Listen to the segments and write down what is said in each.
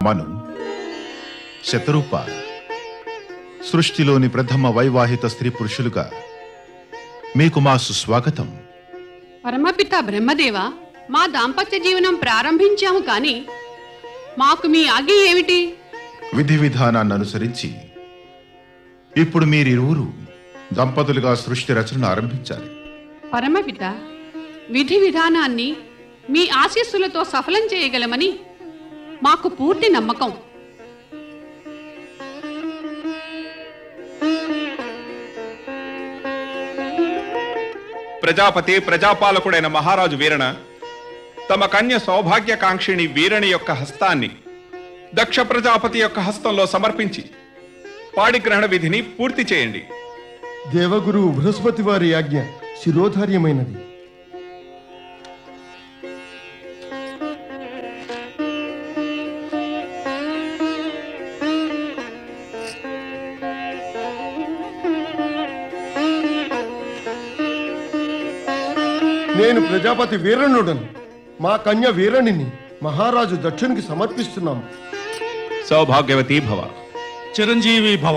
మను శతరూప సృష్టిలోని ప్రథమ వైవాహిత స్త్రీ పురుషులుగా మీకు మా సుస్వాగతం పరమపిత బ్రహ్మదేవ మా దాంపత్య జీవనం ప్రారంభించాము కానీ మాకు మీ ఆగి ఏమిటి విధి విధానాన్ని అనుసరించి ఇప్పుడు మీరిరువురు దంపతులుగా సృష్టి రచనను ఆరంభించాలి పరమపిత విధి విధానాన్ని మీ ఆశీస్సులతో సఫలం చేయగలమని మాకు పూర్తి నమ్మకం ప్రజాపతి ప్రజాపాలకుడైన మహారాజు వీరణ తమ కన్య సౌభాగ్యకాంక్షిణి వీరణి యొక్క హస్తాన్ని దక్ష ప్రజాపతి యొక్క హస్తంలో సమర్పించి పాడిగ్రహణ విధిని పూర్తి చేయండి దేవగురు బృహస్పతి వారి ఆజ్ఞ శిరోధార్యమైనది నేను ప్రజాపతి వీరణుడను మా కన్య వీరణిని మహారాజు దక్షునికి సమర్పిస్తున్నాము సౌభాగ్యవతి భవ చిరంజీవి భవ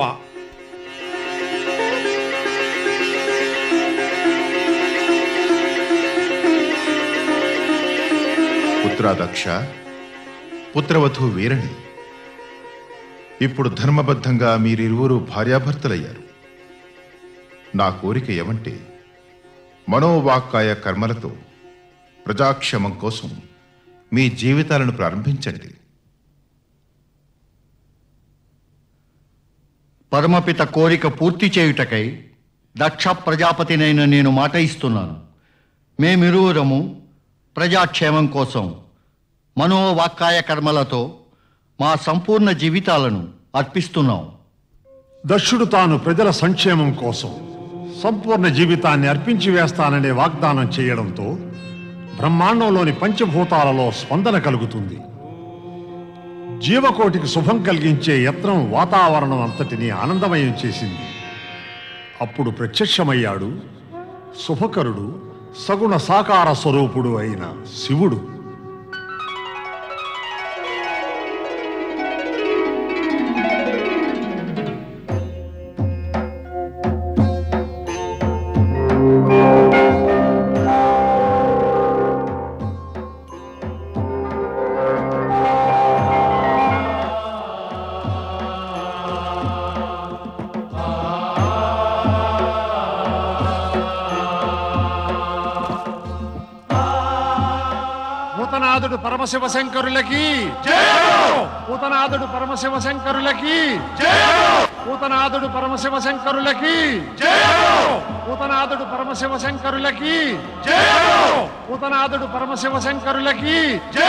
పుత్రాదక్ష పుత్రవధు వీరణి ఇప్పుడు ధర్మబద్ధంగా మీరిరువురు భార్యాభర్తలయ్యారు నా కోరిక ఏమంటే మనోవాక్కాయ కర్మలతో ప్రజాక్షేమం కోసం మీ జీవితాలను ప్రారంభించండి పరమపిత కోరిక పూర్తి చేయుటకై దక్ష ప్రజాపతినైన నేను మాట ఇస్తున్నాను మేమిరువురము ప్రజాక్షేమం కోసం మనోవాక్కాయ కర్మలతో మా సంపూర్ణ జీవితాలను అర్పిస్తున్నాం దక్షుడు తాను ప్రజల సంక్షేమం కోసం సంపూర్ణ జీవితాన్ని అర్పించి వేస్తాననే వాగ్దానం చేయడంతో బ్రహ్మాండంలోని పంచభూతాలలో స్పందన కలుగుతుంది జీవకోటికి శుభం కలిగించే యత్నం వాతావరణం అంతటిని ఆనందమయం చేసింది అప్పుడు ప్రత్యక్షమయ్యాడు శుభకరుడు సగుణ సాకార స్వరూపుడు అయిన శివుడు భూతనాథుడు పరమశివ శంకరులకి భూతనాథుడు పరమశివ శంకరులకి భూతనాథుడు పరమశివ శంకరులకి భూతనాథుడు పరమశివ శంకరులకి భూతనాథుడు పరమశివ శంకరులకి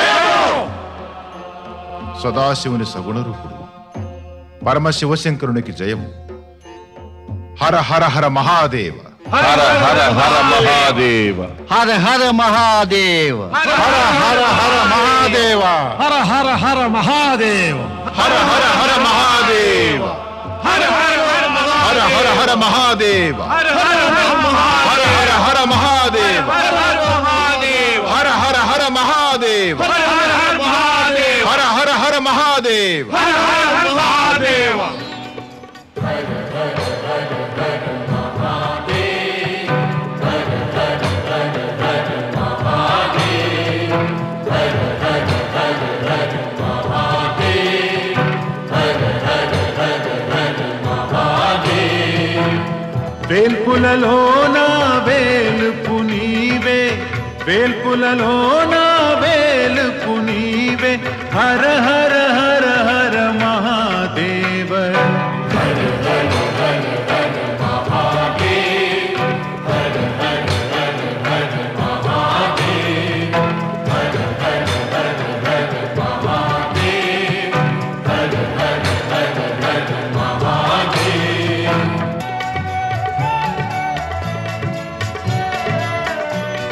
సదాశివుని సగుణ రూపుడు పరమశివశంకరునికి జయము హర హర హర మహాదేవ హర హర హర మహాదేవ హర హర మహాదేవ హర హర హర మహాదేవ హర హర హర మహాదేవ్ హర హర హర మహాదేవ హర హర హర మహాదేవ హర హర హర మహాదేవ హర హర హర మహాదేవ హర హర హర మహాదేవ వేల్పులలోన వేలుపు నీవే వేల్పులలోన వేలుపు నీవే హర హర హర హర మహాదేవ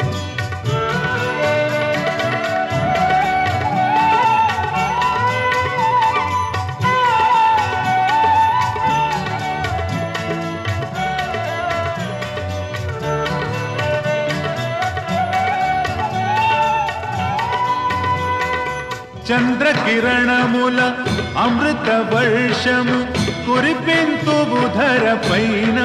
హర చంద్రకిరణముల అమృత వర్షము కురిపింతువు ధర పైన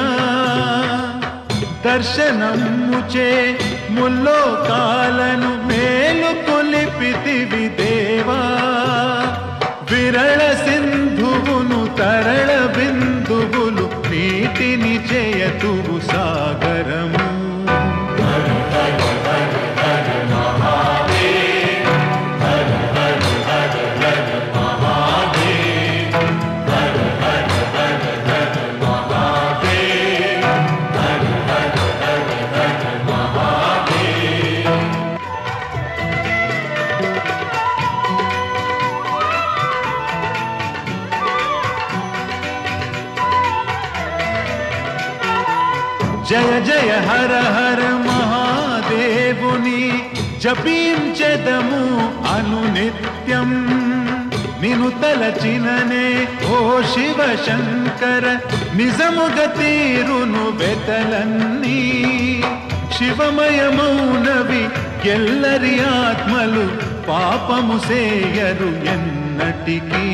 దర్శనముచే ముల్లోకాలను మేలు కొలిపితివి దేవా విరళ సింధువును తరళ బిందువులు నీటిని చేయతువు సాగరము జయ జయ హర హర మహాదేవుని జపించెదము అనునిత్యం నిను తలచిననే ఓ శివ శంకర నిజముగ తీరును వెతలన్నీ శివమయమౌనవి ఎల్లరి ఆత్మలు పాపము సేయరు ఎన్నటికీ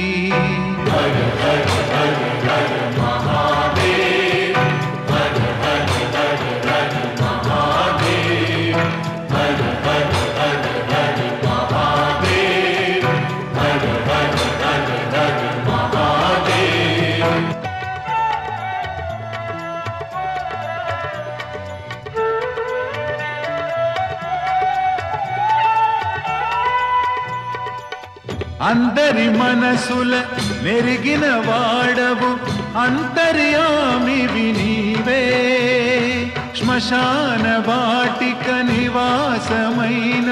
అందరి మనసుల మెరిగిన వాడవు అంతర్యామివి నీవే శ్మశాన వాటిక నివాసమైన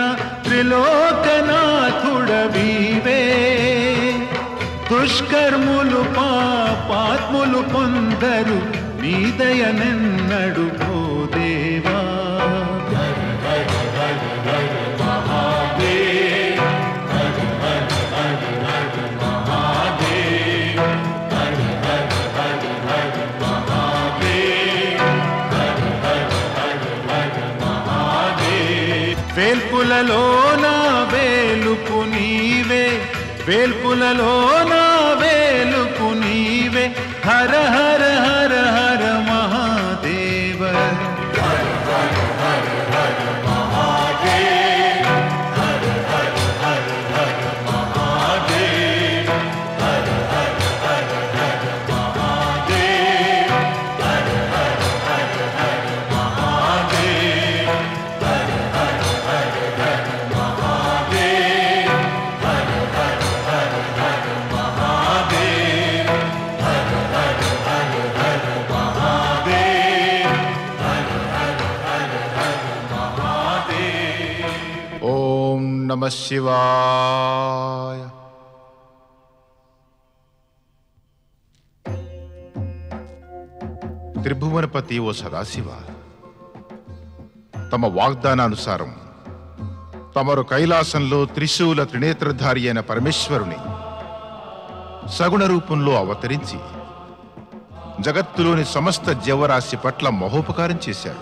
త్రిలోకనాథుడవీవే దుష్కర్ములు పాపాత్ములు పొందరు నీదయనెన్నడు ఓ దేవా వేల్పులలోన వేలుపు నీవే వేల్పులలోన వేలుపు నీవే హర హర హర హర మహాదేవ ఓం నమ శివాయ త్రిభువనపతి ఓ సదాశివ తమ వాగ్దానానుసారం తమరు కైలాసంలో త్రిశూల త్రినేత్రధారి అయిన పరమేశ్వరుని సగుణ రూపంలో అవతరించి జగత్తులోని సమస్త జీవరాశి పట్ల మహోపకారం చేశారు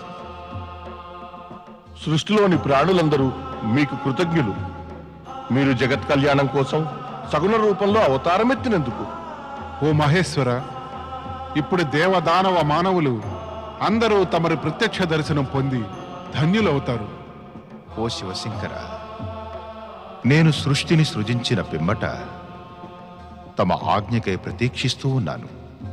సృష్టిలోని ప్రాణులందరూ మీకు కృతజ్ఞులు మీరు జగత్ కళ్యాణం కోసం సగుణ రూపంలో అవతారమెత్తినందుకు ఓ మహేశ్వర ఇప్పుడు దేవదానవ మానవులు అందరూ తమరి ప్రత్యక్ష దర్శనం పొంది ధన్యులవుతారు ఓ శివశంకర నేను సృష్టిని సృజించిన పిమ్మట తమ ఆజ్ఞకై ప్రతీక్షిస్తూ ఉన్నాను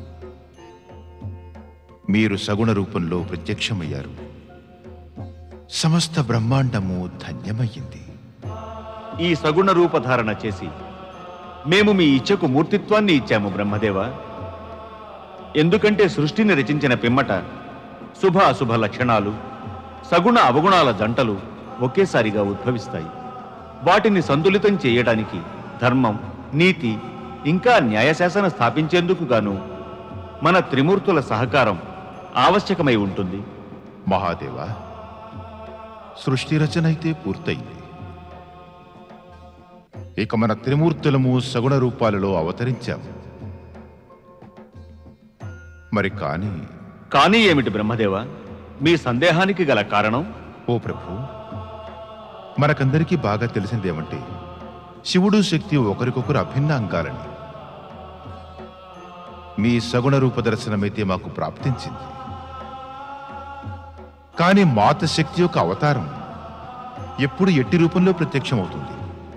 మీరు సగుణ రూపంలో ప్రత్యక్షమయ్యారు సమస్త బ్రహ్మాండము ధన్యమయ్యింది ఈ సగుణ రూపధారణ చేసి మేము మీ ఇచ్చకు మూర్తిత్వాన్ని ఇచ్చాము బ్రహ్మదేవ ఎందుకంటే సృష్టిని రచించిన పిమ్మట శుభ అశుభ లక్షణాలు సగుణ అవగుణాల జంటలు ఒకేసారిగా ఉద్భవిస్తాయి వాటిని సంతులితం చేయడానికి ధర్మం నీతి ఇంకా న్యాయశాసన స్థాపించేందుకు గాను మన త్రిమూర్తుల సహకారం ఆవశ్యకమై ఉంటుంది మహాదేవ సృష్టి రచన అయితే పూర్తయింది ఇక మన త్రిమూర్తులము సగుణ రూపాలలో అవతరించాము మరి కాని కానీ ఏమిటి బ్రహ్మదేవ మీ సందేహానికి గల కారణం ఓ ప్రభు మనకందరికీ బాగా తెలిసిందేమంటే శివుడు శక్తి ఒకరికొకరు అభిన్న అంగాలని మీ సగుణ రూప దర్శనమైతే మాకు ప్రాప్తించింది కానీ మాత శక్తి యొక్క అవతారం ఎప్పుడు ఎట్టి రూపంలో ప్రత్యక్షమవుతుంది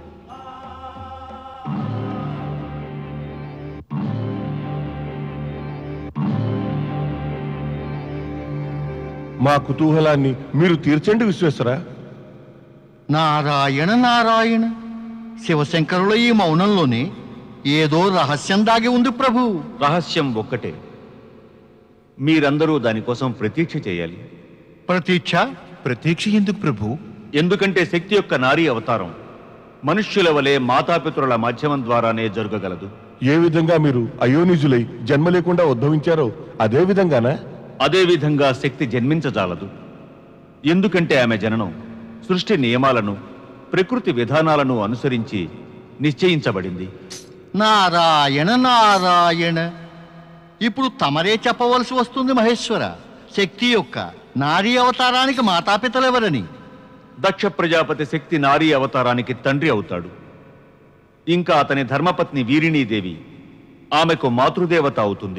మా కుతూహలాన్ని మీరు తీర్చండి విశ్వేశ్వర నారాయణ నారాయణ శివశంకరుల ఈ మౌనంలోనే ఏదో రహస్యం దాగి ఉంది ప్రభు రహస్యం ఒక్కటే మీరందరూ దానికోసం ప్రతీక్ష చేయాలి ప్రతీక్ష ప్రతీక్ష ఎందుకు ప్రభు ఎందుకంటే శక్తి యొక్క నారీ అవతారం మనుష్యుల వలె మాతాపితరుల మాధ్యమం ద్వారానే జరగగలదు ఏ విధంగా మీరు అయోనిజులై జన్మ లేకుండా ఉద్భవించారో అదే విధంగానా అదేవిధంగా శక్తి జన్మించజాలదు ఎందుకంటే ఆమె జననం సృష్టి నియమాలను ప్రకృతి విధానాలను అనుసరించి నిశ్చయించబడింది నారాయణ నారాయణ ఇప్పుడు తమరే చెప్పవలసి వస్తుంది మహేశ్వర శక్తి యొక్క నారీ అవతారానికి మాతాపితలెవరని దక్ష ప్రజాపతి శక్తి నారీ అవతారానికి తండ్రి అవుతాడు ఇంకా అతని ధర్మపత్ని వీరిణీదేవి ఆమెకు మాతృదేవత అవుతుంది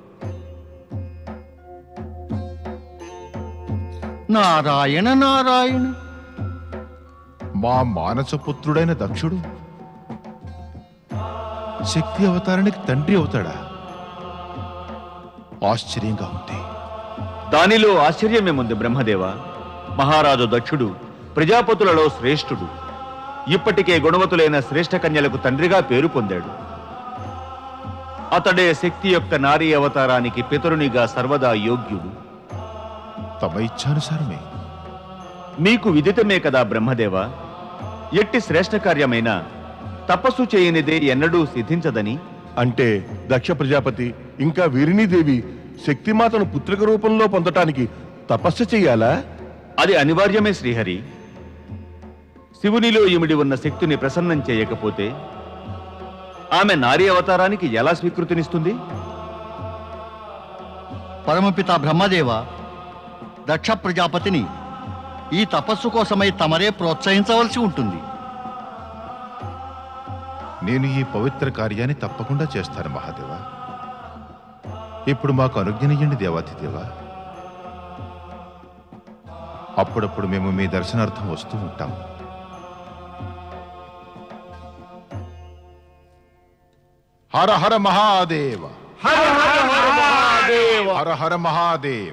నారాయణ నారాయణ మా మానసపుత్రుడైన దక్షుడు శక్తి అవతారానికి తండ్రి అవుతాడా ఆశ్చర్యంగా ఉంది దానిలో ఆశ్చర్యమేముంది బ్రహ్మదేవ మహారాజు దక్షుడు ప్రజాపతులలో శ్రేష్ఠుడు ఇప్పటికే గుణవతులైన శ్రేష్ఠ కన్యలకు తండ్రిగా పేరు పొందాడు అతడే శక్తి యొక్క నారీ అవతారానికి పితరునిగా సర్వదా యోగ్యుడు తమ ఇచ్ఛానుసారమే మీకు విదితమే కదా బ్రహ్మదేవ ఎట్టి శ్రేష్ఠ కార్యమైన తపస్సు చేయనిదే ఎన్నడూ సిద్ధించదని అంటే దక్ష ప్రజాపతి ఇంకా వీరిణీదేవి శక్తిమాతను పుత్రిక రూపంలో పొందటానికి తపస్సు చెయ్యాలా అది అనివార్యమే శ్రీహరి శివునిలో ఇమిడి ఉన్న శక్తిని ప్రసన్నం చేయకపోతే ఆమె నారీ అవతారానికి ఎలా స్వీకృతినిస్తుంది పరమపిత బ్రహ్మదేవ దక్ష ప్రజాపతిని ఈ తపస్సు కోసమై తమరే ప్రోత్సహించవలసి ఉంటుంది నేను ఈ పవిత్ర కార్యాన్ని తప్పకుండా చేస్తాను మహాదేవా ఇప్పుడు మాకు అనుజ్ఞనియ్యండి దేవాధిదేవా అప్పుడప్పుడు మేము మీ దర్శనార్థం వస్తూ ఉంటాం హర హర మహాదేవ హర హర మహాదేవ హర హర మహాదేవ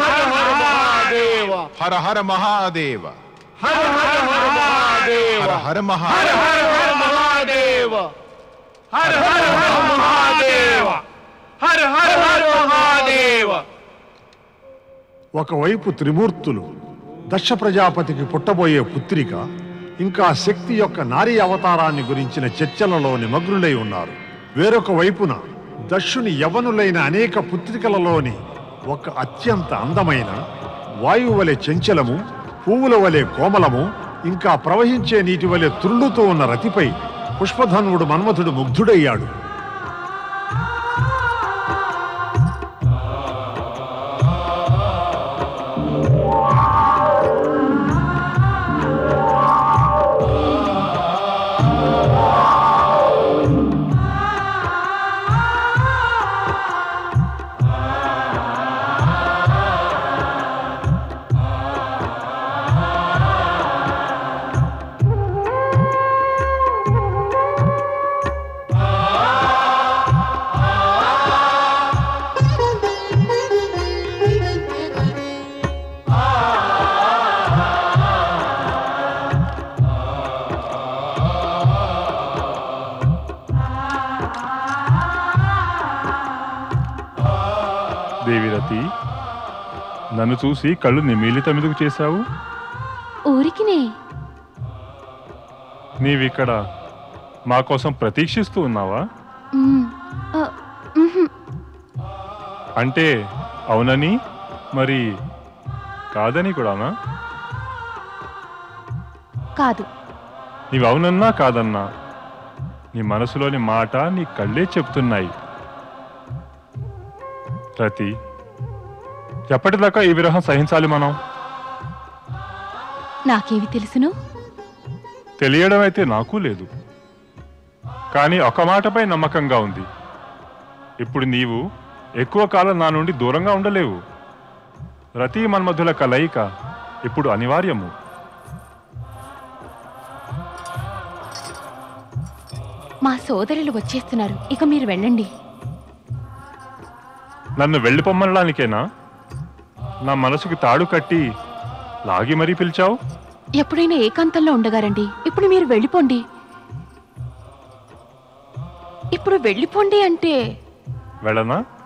హర హర మహాదేవ ఒకవైపు త్రిమూర్తులు దక్ష ప్రజాపతికి పుట్టబోయే పుత్రిక ఇంకా శక్తి యొక్క నారీ అవతారాన్ని గురించిన చర్చలలో నిమగ్నులై ఉన్నారు వేరొక వైపున దక్షుని యవనులైన అనేక పుత్రికలలోని ఒక అత్యంత అందమైన వాయువు వలె చెంచలము పువ్వుల వలె కోమలము ఇంకా ప్రవహించే నీటి వలె తుళ్ళుతూ ఉన్న రతిపై పుష్పధనువుడు మన్మథుడు ముగ్ధుడయ్యాడు దేవిరతి నన్ను చూసి కళ్ళు నిమీలితమిదుకు చేశావు ఊరికినే నీవిక్కడ మా కోసం ప్రతీక్షిస్తూ ఉన్నావా మ్మ్. ఆ, మ్హూ. అంటే అవునని మరి కాదని కూడానా కాదు నీవు అవునన్నా కాదన్నా నీ మనసులోని మాట నీ కళ్ళే చెప్తున్నాయి రతి ఎప్పటిదాకా ఈ విరహం సహించాలి మనం నాకేవి తెలుసును తెలియడం అయితే నాకు లేదు కానీ ఒక మాటపై నమ్మకంగా ఉంది ఇప్పుడు నీవు ఎక్కువ కాలం నా నుండి దూరంగా ఉండలేవు రతి మన్మధుల కలయిక ఇప్పుడు అనివార్యము మా సోదరులు వచ్చేస్తున్నారు ఇక మీరు వెళ్ళండి నన్ను వెళ్ళిపోమ్మనడానికేనా నా మనసుకు తాడు కట్టి లాగి మరీ పిలిచావు ఎప్పుడైనా ఏకాంతంలో ఉండగారండి ఇప్పుడు మీరు వెళ్ళిపోండి ఇప్పుడు వెళ్ళిపోండి అంటే వెళ్ళనా